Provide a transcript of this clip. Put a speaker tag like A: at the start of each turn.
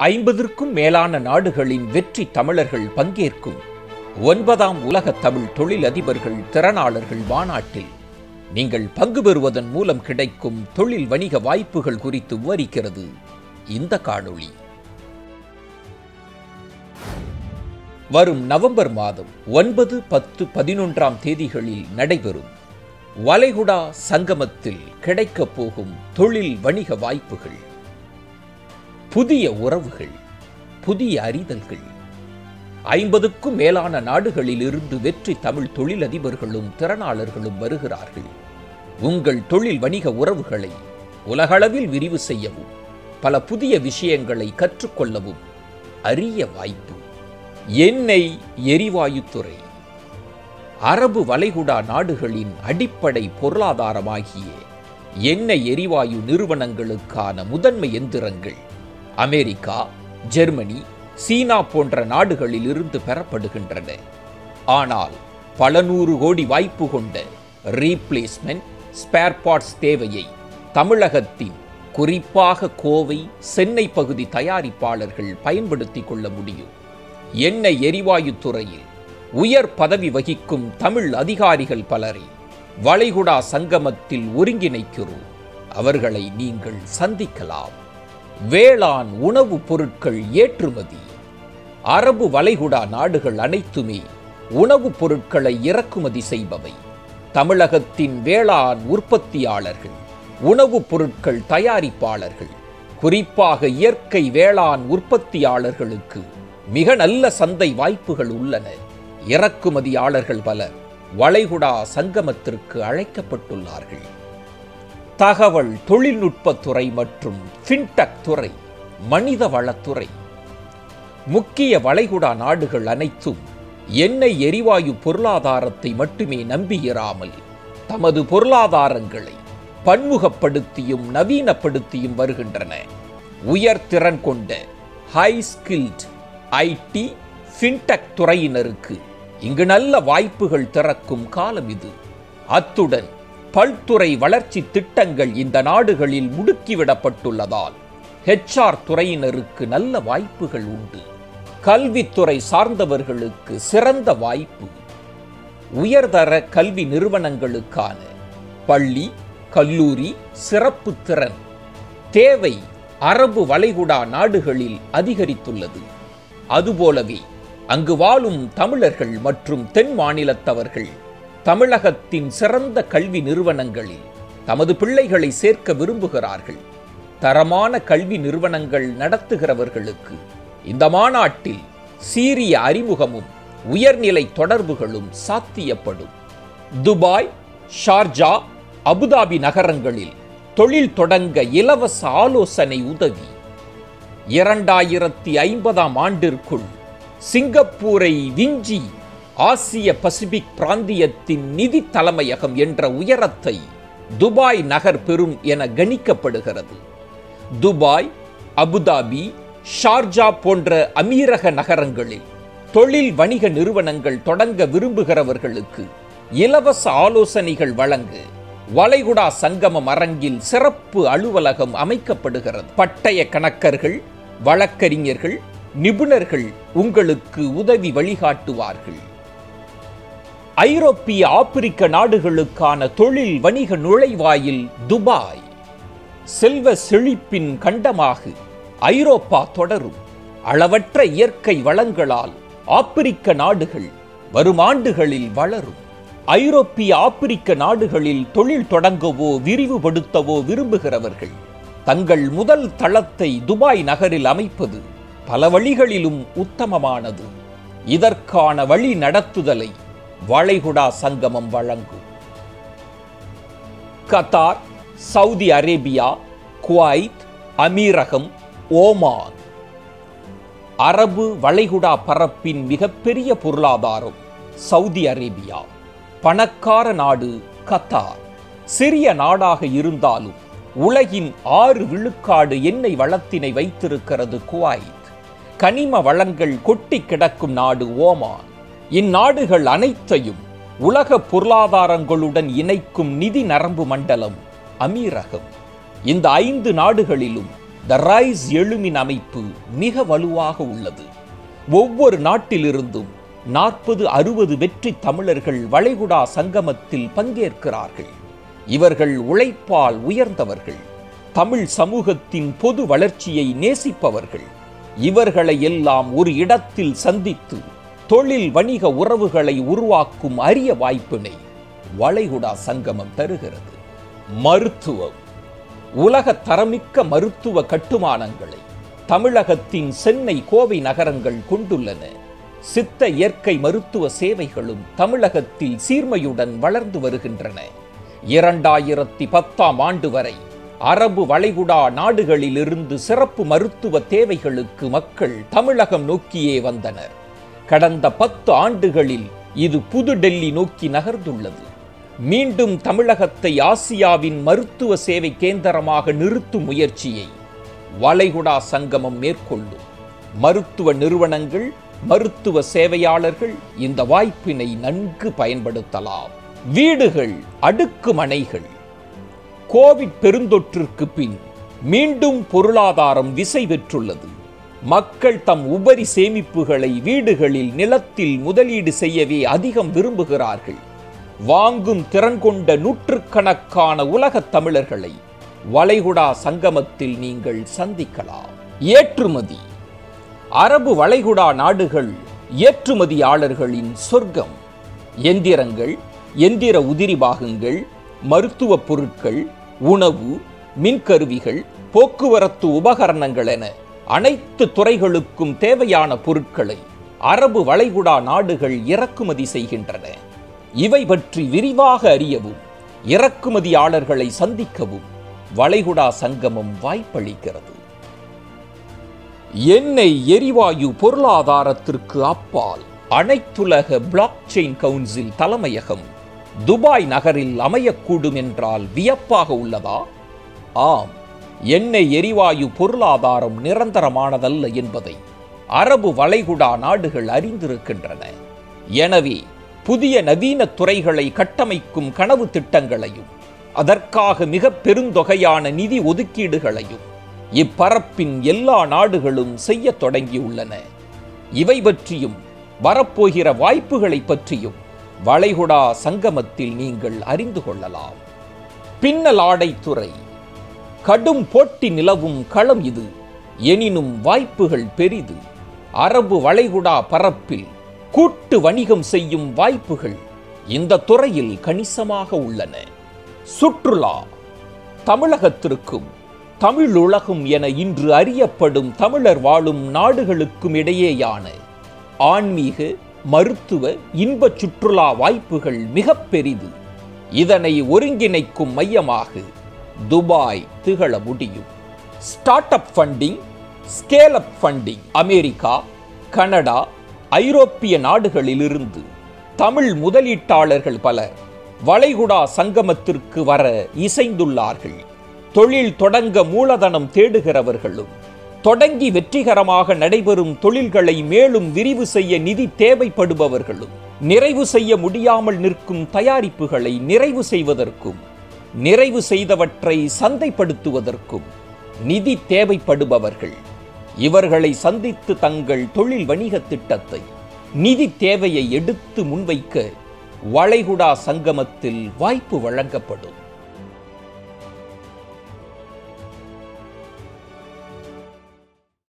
A: ஐம்பதற்கும் மேலான நாடுகளின் வெற்றி தமிழர்கள் பங்கேற்கும் ஒன்பதாம் உலக தமிழ் தொழிலதிபர்கள் திறனாளர்கள் மாநாட்டில் நீங்கள் பங்கு பெறுவதன் மூலம் கிடைக்கும் தொழில் வணிக வாய்ப்புகள் குறித்து விவரிக்கிறது இந்த காணொளி வரும் நவம்பர் மாதம் ஒன்பது பத்து பதினொன்றாம் தேதிகளில் நடைபெறும் வளைகுடா சங்கமத்தில் கிடைக்கப் போகும் தொழில் வணிக வாய்ப்புகள் புதிய உறவுகள் புதிய அறிதல்கள் ஐம்பதுக்கும் மேலான நாடுகளில் இருந்து வெற்றி தமிழ் தொழிலதிபர்களும் திறனாளர்களும் வருகிறார்கள் உங்கள் தொழில் வணிக உறவுகளை உலகளவில் விரிவு செய்யவும் பல புதிய விஷயங்களை கற்றுக்கொள்ளவும் அரிய வாய்ப்பு எண்ணெய் எரிவாயுத்துறை அரபு வளைகுடா நாடுகளின் அடிப்படை பொருளாதாரமாகிய எண்ணெய் எரிவாயு நிறுவனங்களுக்கான முதன்மை எந்திரங்கள் அமெரிக்கா ஜெர்மனி சீனா போன்ற நாடுகளில் இருந்து பெறப்படுகின்றன ஆனால் பல நூறு கோடி வாய்ப்பு கொண்ட ரீப்ளேஸ்மெண்ட் ஸ்பேர் பார்ட்ஸ் தேவையை தமிழகத்தின் குறிப்பாக கோவை சென்னை பகுதி தயாரிப்பாளர்கள் பயன்படுத்திக் கொள்ள முடியும் எண்ணெய் எரிவாயு துறையில் உயர் பதவி வகிக்கும் தமிழ் அதிகாரிகள் பலரை வளைகுடா சங்கமத்தில் ஒருங்கிணைக்கிறோம் அவர்களை நீங்கள் சந்திக்கலாம் வேளாண் உணவுப் பொருட்கள் ஏற்றுமதி அரபு வளைகுடா நாடுகள் அனைத்துமே உணவுப் பொருட்களை இறக்குமதி செய்பவை தமிழகத்தின் வேளாண் உற்பத்தியாளர்கள் உணவுப் பொருட்கள் தயாரிப்பாளர்கள் குறிப்பாக இயற்கை வேளாண் உற்பத்தியாளர்களுக்கு மிக நல்ல சந்தை வாய்ப்புகள் உள்ளன இறக்குமதியாளர்கள் பலர் வளைகுடா சங்கமத்திற்கு அழைக்கப்பட்டுள்ளார்கள் தகவல் தொழில்நுட்பத்துறை மற்றும் ஃபின்டெக் துறை மனித வளத்துறை முக்கிய வளைகுடா நாடுகள் அனைத்தும் எண்ணெய் எரிவாயு பொருளாதாரத்தை மட்டுமே நம்பியிராமல் தமது பொருளாதாரங்களை பன்முகப்படுத்தியும் நவீனப்படுத்தியும் வருகின்றன உயர் திறன் கொண்ட ஹை ஸ்கில்ட் ஐடி ஃபின்டெக் துறையினருக்கு இங்கு நல்ல வாய்ப்புகள் திறக்கும் காலம் இது அத்துடன் பல்துறை வளர்ச்சி திட்டங்கள் இந்த நாடுகளில் முடுக்கிவிடப்பட்டுள்ளதால் ஹெச்ஆர் துறையினருக்கு நல்ல வாய்ப்புகள் உண்டு கல்வித்துறை சார்ந்தவர்களுக்கு சிறந்த வாய்ப்பு உயர்தர கல்வி நிறுவனங்களுக்கான பள்ளி கல்லூரி சிறப்பு திறன் தேவை அரபு வளைகுடா நாடுகளில் அதிகரித்துள்ளது அதுபோலவே அங்கு வாழும் தமிழர்கள் மற்றும் தென் மாநிலத்தவர்கள் தமிழகத்தின் சிறந்த கல்வி நிறுவனங்களில் தமது பிள்ளைகளை சேர்க்க விரும்புகிறார்கள் தரமான கல்வி நிறுவனங்கள் நடத்துகிறவர்களுக்கு இந்த மாநாட்டில் சீரிய அறிமுகமும் உயர்நிலை தொடர்புகளும் சாத்தியப்படும் துபாய் ஷார்ஜா அபுதாபி நகரங்களில் தொழில் தொடங்க இலவச ஆலோசனை உதவி இரண்டாயிரத்தி ஐம்பதாம் ஆண்டிற்குள் சிங்கப்பூரை விஞ்சி ஆசிய பசிபிக் பிராந்தியத்தின் நிதி தலைமையகம் என்ற உயரத்தை துபாய் நகர் பெறும் என கணிக்கப்படுகிறது துபாய் அபுதாபி ஷார்ஜா போன்ற அமீரக நகரங்களில் தொழில் வணிக நிறுவனங்கள் தொடங்க விரும்புகிறவர்களுக்கு இலவச ஆலோசனைகள் வழங்க வளைகுடா சங்கமம் அரங்கில் சிறப்பு அலுவலகம் அமைக்கப்படுகிறது பட்டய கணக்கர்கள் வழக்கறிஞர்கள் நிபுணர்கள் உங்களுக்கு உதவி வழிகாட்டுவார்கள் ஐரோப்பிய ஆப்பிரிக்க நாடுகளுக்கான தொழில் வணிக நுழைவாயில் துபாய் செல்வ செழிப்பின் கண்டமாக ஐரோப்பா தொடரும் அளவற்ற இயற்கை வளங்களால் ஆப்பிரிக்க நாடுகள் வரும் ஆண்டுகளில் வளரும் ஐரோப்பிய ஆப்பிரிக்க நாடுகளில் தொழில் தொடங்கவோ விரிவுபடுத்தவோ விரும்புகிறவர்கள் தங்கள் முதல் தளத்தை துபாய் நகரில் அமைப்பது பல வழிகளிலும் உத்தமமானது இதற்கான வழி நடத்துதலை வளைகுடா சங்கமம் வழங்கும் கத்தார் சவுதி அரேபியா குவைத் அமீரகம் ஓமான் அரபு வளைகுடா பரப்பின் மிகப்பெரிய பொருளாதாரம் சவுதி அரேபியா பணக்கார நாடு கத்தார் சிறிய நாடாக இருந்தாலும் உலகின் ஆறு விழுக்காடு எண்ணெய் வளத்தினை வைத்திருக்கிறது குவைத் கனிம வளங்கள் கொட்டி கிடக்கும் நாடு ஓமான் இந்நாடுகள் அனைத்தையும் உலக பொருளாதாரங்களுடன் இணைக்கும் நிதி நரம்பு மண்டலம் அமீரகம் இந்த ஐந்து நாடுகளிலும் த ரைஸ் எழுமின் அமைப்பு மிக வலுவாக உள்ளது ஒவ்வொரு நாட்டிலிருந்தும் நாற்பது அறுபது வெற்றி தமிழர்கள் வளைகுடா சங்கமத்தில் பங்கேற்கிறார்கள் இவர்கள் உழைப்பால் உயர்ந்தவர்கள் தமிழ் சமூகத்தின் பொது வளர்ச்சியை நேசிப்பவர்கள் இவர்களை எல்லாம் ஒரு இடத்தில் சந்தித்து தொழில் வணிக உறவுகளை உருவாக்கும் அரிய வாய்ப்பினை வளைகுடா சங்கமம் தருகிறது மருத்துவம் உலக தரமிக்க மருத்துவ கட்டுமானங்களை தமிழகத்தின் சென்னை கோவை நகரங்கள் கொண்டுள்ளன சித்த இயற்கை மருத்துவ சேவைகளும் தமிழகத்தில் சீர்மையுடன் வளர்ந்து வருகின்றன இரண்டாயிரத்தி பத்தாம் ஆண்டு வரை அரபு வளைகுடா நாடுகளிலிருந்து சிறப்பு மருத்துவ தேவைகளுக்கு மக்கள் தமிழகம் நோக்கியே வந்தனர் கடந்த பத்து ஆண்டுகளில் இது புது டெல்லி நோக்கி நகர்ந்துள்ளது மீண்டும் தமிழகத்தை ஆசியாவின் மருத்துவ சேவை கேந்திரமாக நிறுத்தும் முயற்சியை வளைகுடா சங்கமம் மேற்கொள்ளும் மருத்துவ நிறுவனங்கள் மருத்துவ சேவையாளர்கள் இந்த வாய்ப்பினை நன்கு பயன்படுத்தலாம் வீடுகள் அடுக்குமனைகள் கோவிட் பெருந்தொற்றுக்கு பின் மீண்டும் பொருளாதாரம் விசை பெற்றுள்ளது மக்கள் தம் உபரி சேமிப்புகளை வீடுகளில் நிலத்தில் முதலீடு செய்யவே அதிகம் விரும்புகிறார்கள் வாங்கும் திறன் கொண்ட நூற்றுக்கணக்கான உலகத் தமிழர்களை வளைகுடா சங்கமத்தில் நீங்கள் சந்திக்கலாம் ஏற்றுமதி அரபு வளைகுடா நாடுகள் ஏற்றுமதியாளர்களின் சொர்க்கம் எந்திரங்கள் எந்திர உதிரி பாகங்கள் மருத்துவ பொருட்கள் உணவு மின்கருவிகள் போக்குவரத்து உபகரணங்கள் என அனைத்து துறைகளுக்கும் தேவையான பொருட்களை அரபு வளைகுடா நாடுகள் இறக்குமதி செய்கின்றன இவை பற்றி விரிவாக அறியவும் இறக்குமதியாளர்களை சந்திக்கவும் வளைகுடா சங்கமம் வாய்ப்பளிக்கிறது எண்ணெய் எரிவாயு பொருளாதாரத்திற்கு அப்பால் அனைத்துலக பிளாக் செயின் கவுன்சில் தலைமையகம் துபாய் நகரில் அமையக்கூடும் என்றால் வியப்பாக உள்ளதா ஆம் எண்ணெய் எரிவாயு பொருளாதாரம் நிரந்தரமானதல்ல என்பதை அரபு வளைகுடா நாடுகள் அறிந்திருக்கின்றன எனவே புதிய நவீன துறைகளை கட்டமைக்கும் கனவு திட்டங்களையும் அதற்காக மிக பெருந்தொகையான நிதி ஒதுக்கீடுகளையும் இப்பரப்பின் எல்லா நாடுகளும் செய்யத் தொடங்கியுள்ளன இவை பற்றியும் வரப்போகிற வாய்ப்புகளை பற்றியும் வளைகுடா சங்கமத்தில் நீங்கள் அறிந்து கொள்ளலாம் பின்னல் ஆடைத்துறை கடும் போட்டி நிலவும் களம் இது எனினும் வாய்ப்புகள் பெரிது அரபு வளைகுடா பரப்பில் கூட்டு வணிகம் செய்யும் வாய்ப்புகள் இந்த துறையில் கணிசமாக உள்ளன சுற்றுலா தமிழகத்திற்கும் தமிழுலகம் என இன்று அறியப்படும் தமிழர் வாழும் துபாய்க்கும் இடையேயான ஆன்மீக மருத்துவ இன்ப சுற்றுலா வாய்ப்புகள் மிக பெரிது இதனை ஒருங்கிணைக்கும் மையமாக துபாய் திகழ முடியும் startup funding scale up funding America Canada ஐரோப்பிய நாடுகளிலிருந்து தமிழ் முதலீட்டாளர்கள் பலர் வளைகுடா சங்கமத்திற்கு வர இசைந்துள்ளார்கள் தொழில் தொடங்க மூலதனம் தேடுகிறவர்களும் தொடங்கி வெற்றிகரமாக நடைபெறும் தொழில்களை மேலும் விரிவு செய்ய நிதி தேவைப்படுபவர்களும் நிறைவு செய்ய முடியாமல் நிற்கும் தயாரிப்புகளை நிறைவு செய்வதற்கும் நிறைவு செய்தவற்றை சந்தைப்படுத்துவதற்கும் நிதி தேவைப்படுபவர்கள் இவர்களை சந்தித்து தங்கள் தொழில் வணிக திட்டத்தை நிதி தேவையை எடுத்து முன்வைக்க வளைகுடா சங்கமத்தில் வாய்ப்பு வழங்கப்படும்